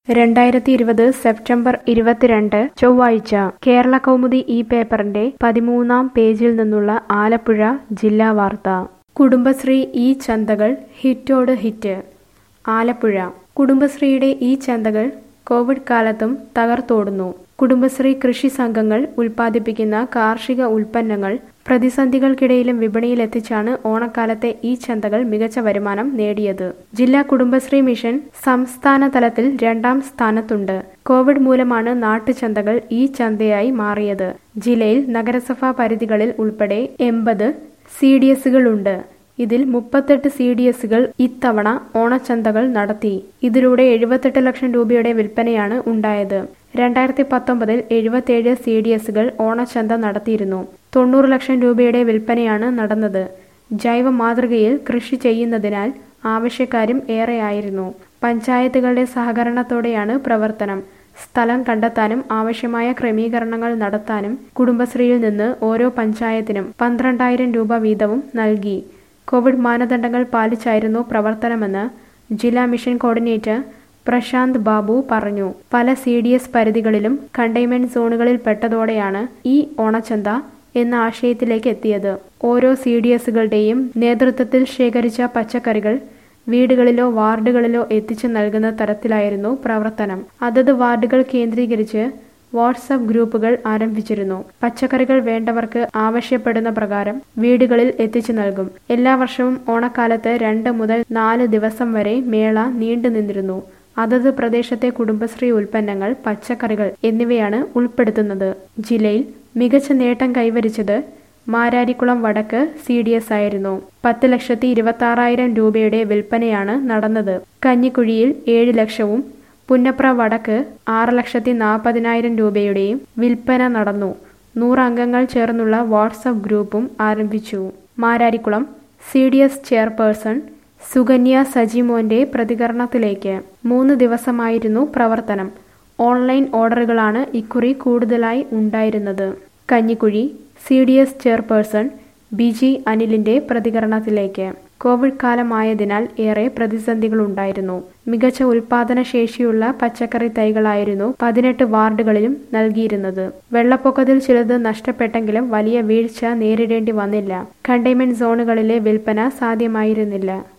രണ്ടായിരത്തി ഇരുപത് സെപ്റ്റംബർ ഇരുപത്തിരണ്ട് ചൊവ്വാഴ്ച കേരള കൗമുദി ഈ പേപ്പറിന്റെ പതിമൂന്നാം പേജിൽ നിന്നുള്ള ആലപ്പുഴ ജില്ലാ വാർത്ത കുടുംബശ്രീ ഈ ചന്തകൾ ഹിറ്റോട് ഹിറ്റ് ആലപ്പുഴ കുടുംബശ്രീയുടെ ഈ ചന്തകൾ കോവിഡ് കാലത്തും തകർത്തോടുന്നു കുടുംബശ്രീ കൃഷി സംഘങ്ങൾ ഉൽപ്പാദിപ്പിക്കുന്ന കാർഷിക ഉൽപ്പന്നങ്ങൾ പ്രതിസന്ധികൾക്കിടയിലും വിപണിയിലെത്തിച്ചാണ് ഓണക്കാലത്തെ ഈ ചന്തകൾ മികച്ച വരുമാനം നേടിയത് ജില്ലാ കുടുംബശ്രീ മിഷൻ സംസ്ഥാന തലത്തിൽ രണ്ടാം സ്ഥാനത്തുണ്ട് കോവിഡ് മൂലമാണ് നാട്ടുചന്തകൾ ഈ ചന്തയായി മാറിയത് ജില്ലയിൽ നഗരസഭാ പരിധികളിൽ ഉൾപ്പെടെ എൺപത് സി ഡി എസുകളുണ്ട് ഇതിൽ മുപ്പത്തെട്ട് സി ഡി എസുകൾ ഇത്തവണ ഓണച്ചന്തകൾ നടത്തി ഇതിലൂടെ എഴുപത്തെട്ട് ലക്ഷം രൂപയുടെ വിൽപ്പനയാണ് ഉണ്ടായത് രണ്ടായിരത്തി പത്തൊമ്പതിൽ എഴുപത്തേഴ് സി ഡി എസുകൾ ഓണച്ചന്ത നടത്തിയിരുന്നു തൊണ്ണൂറ് ലക്ഷം രൂപയുടെ വിൽപ്പനയാണ് നടന്നത് ജൈവ മാതൃകയിൽ കൃഷി ചെയ്യുന്നതിനാൽ ആവശ്യക്കാരും ഏറെയായിരുന്നു പഞ്ചായത്തുകളുടെ സഹകരണത്തോടെയാണ് പ്രവർത്തനം സ്ഥലം കണ്ടെത്താനും ആവശ്യമായ ക്രമീകരണങ്ങൾ നടത്താനും കുടുംബശ്രീയിൽ നിന്ന് ഓരോ പഞ്ചായത്തിനും പന്ത്രണ്ടായിരം രൂപ വീതവും നൽകി കോവിഡ് മാനദണ്ഡങ്ങൾ പാലിച്ചായിരുന്നു പ്രവർത്തനമെന്ന് ജില്ലാ മിഷൻ കോർഡിനേറ്റർ പ്രശാന്ത് ബാബു പറഞ്ഞു പല സി ഡി എസ് പരിധികളിലും കണ്ടെയ്ൻമെന്റ് സോണുകളിൽ പെട്ടതോടെയാണ് ഈ ഓണച്ചന്ത എന്ന ആശയത്തിലേക്ക് എത്തിയത് ഓരോ സി ഡി എസുകളുടെയും നേതൃത്വത്തിൽ ശേഖരിച്ച പച്ചക്കറികൾ വീടുകളിലോ വാർഡുകളിലോ എത്തിച്ചു നൽകുന്ന തരത്തിലായിരുന്നു പ്രവർത്തനം അതത് വാർഡുകൾ കേന്ദ്രീകരിച്ച് വാട്സപ്പ് ഗ്രൂപ്പുകൾ ആരംഭിച്ചിരുന്നു പച്ചക്കറികൾ വേണ്ടവർക്ക് ആവശ്യപ്പെടുന്ന പ്രകാരം വീടുകളിൽ എത്തിച്ചു നൽകും എല്ലാ വർഷവും ഓണക്കാലത്ത് രണ്ട് മുതൽ നാല് ദിവസം വരെ മേള നീണ്ടുനിന്നിരുന്നു അതത് പ്രദേശത്തെ കുടുംബശ്രീ ഉൽപ്പന്നങ്ങൾ പച്ചക്കറികൾ എന്നിവയാണ് ഉൾപ്പെടുത്തുന്നത് ജില്ലയിൽ മികച്ച നേട്ടം കൈവരിച്ചത് മാരാരിക്കുളം വടക്ക് സി ഡി എസ് ആയിരുന്നു പത്ത് ലക്ഷത്തി ഇരുപത്തി ആറായിരം രൂപയുടെ വിൽപ്പനയാണ് നടന്നത് കഞ്ഞിക്കുഴിയിൽ ഏഴ് ലക്ഷവും പുന്നപ്ര വടക്ക് ആറ് ലക്ഷത്തി നാൽപ്പതിനായിരം രൂപയുടെയും വിൽപ്പന നടന്നു നൂറ് അംഗങ്ങൾ ചേർന്നുള്ള വാട്സപ്പ് ഗ്രൂപ്പും ആരംഭിച്ചു Mararikulam C D S chairperson Sukanya സജിമോന്റെ പ്രതികരണത്തിലേക്ക് മൂന്ന് ദിവസമായിരുന്നു പ്രവർത്തനം ഓൺലൈൻ ഓർഡറുകളാണ് ഇക്കുറി കൂടുതലായി ഉണ്ടായിരുന്നത് Kanjikuzhi C D S chairperson Biji അനിലിന്റെ പ്രതികരണത്തിലേക്ക് കോവിഡ് കാലമായതിനാൽ ഏറെ പ്രതിസന്ധികളുണ്ടായിരുന്നു മികച്ച ഉൽപാദന ശേഷിയുള്ള പച്ചക്കറി തൈകളായിരുന്നു പതിനെട്ട് വാർഡുകളിലും നൽകിയിരുന്നത് വെള്ളപ്പൊക്കത്തിൽ ചിലത് നഷ്ടപ്പെട്ടെങ്കിലും വലിയ വീഴ്ച നേരിടേണ്ടി വന്നില്ല കണ്ടെയ്ൻമെന്റ് സോണുകളിലെ വിൽപ്പന സാധ്യമായിരുന്നില്ല